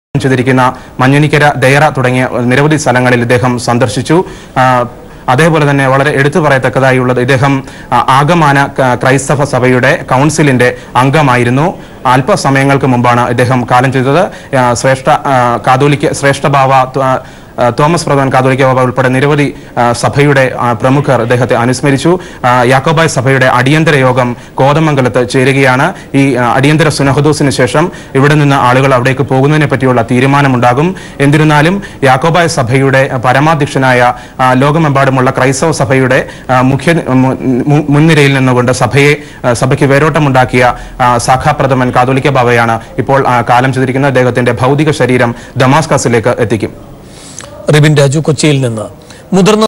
ചെയ്തിരിക്കുന്ന മഞ്ഞുനിക്കര ദേറ തുടങ്ങിയ നിരവധി സ്ഥലങ്ങളിൽ ഇദ്ദേഹം സന്ദർശിച്ചു ആ, അതേപോലെ തന്നെ വളരെ എടുത്തു പറയത്തക്കതായുള്ളത് ഇദ്ദേഹം ആ, ആഗമാന ക- ക്രൈസ്തവ സഭയുടെ കൗൺസിലിന്റെ അംഗമായിരുന്നു അല്പസമയങ്ങൾക്ക് മുമ്പാണ് ഇദ്ദേഹം കാലം ചെയ്തത് ആ, ശ്രേഷ്ഠ ആ, കാതോലിക്ക ശ്രേഷ്ഠഭാവ ത- ആ, തോമസ് പ്രധാൻ കാതോലിക്ക ബാബ ഉൾപ്പെടെ നിരവധി ആ, സഭയുടെ ആ, പ്രമുഖർ അദ്ദേഹത്തെ അനുസ്മരിച്ചു ആ, യാക്കോബായ് സഭയുടെ അടിയന്തര യോഗം കോതമംഗലത്ത് ചേരുകയാണ് ഈ ആ, അടിയന്തര സുനഹദോസിന് ശേഷം ഇവിടെ നിന്ന് ആളുകൾ അവിടേക്ക് പോകുന്നതിനെ പറ്റിയുള്ള തീരുമാനമുണ്ടാകും എന്നിരുന്നാലും യാക്കോബായ സഭയുടെ പരമാധ്യക്ഷനായ ആ, ലോകമെമ്പാടുമുള്ള ക്രൈസ്തവ സഭയുടെ ആ, മുഖ്യ മു- മു- മുൻനിരയിൽ നിന്നുകൊണ്ട് സഭയെ ആ, സഭയ്ക്ക് വേരോട്ടമുണ്ടാക്കിയ ആ, സാഖാപ്രഥമൻ കാതോലിക്ക ബാബയാണ് ഇപ്പോൾ ആ, കാലം ചെയ്തിരിക്കുന്ന അദ്ദേഹത്തിന്റെ ഭൗതിക ശരീരം ദമാസ്കസിലേക്ക് എത്തിക്കും റിബിൻ രാജു കൊച്ചിയിൽ നിന്ന് മുതിർന്ന